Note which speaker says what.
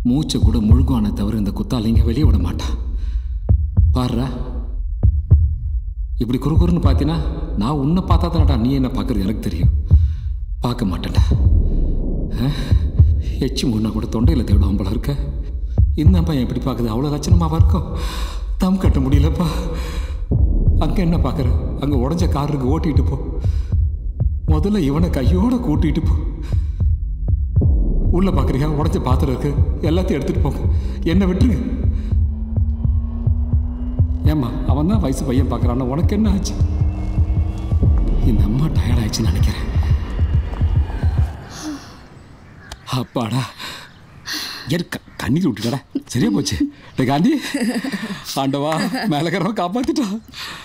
Speaker 1: மூச்சை கூட முழுகுவானே தவிர இந்த குத்தாலிங்க வெளியே விட மாட்டான் பாருடா இப்படி குறு குறுன்னு பார்த்தீங்கன்னா நான் உன்னை பார்த்தா தானடா நீ என்ன பார்க்குறது எனக்கு தெரியும் பார்க்க மாட்டேன்டா ஆ? எச்சி முன்னா கூட தொண்டையில் தேடுவான் போல இருக்க இந்த பையன் எப்படி பார்க்குது அவ்வளோ லட்சணமாவா இருக்கும் தம் கட்ட முடியலப்பா அங்கே என்ன பார்க்குற அங்கே உடஞ்ச கார் இருக்கு ஓட்டிட்டு போ முதல்ல இவனை கையோட கூட்டிட்டு போ உள்ள பார்க்குறியா உடஞ்ச பாத்திரம் இருக்கு எல்லாத்தையும் எடுத்துட்டு போங்க என்ன விட்டுருங்க ஏம்மா அவன் தான் வயசு பையன் பார்க்குறான்னா உனக்கு என்ன ஆச்சு இந்த அம்மா டயர்ட் ஆயிடுச்சுன்னு நினைக்கிறேன் அப்பாடா இருக்க கண்ணீர் விட்டுட்டடா சரியா போச்சு டேய் காந்தி ஆண்டவா மேலக்கரவா காப்பாத்திட்டா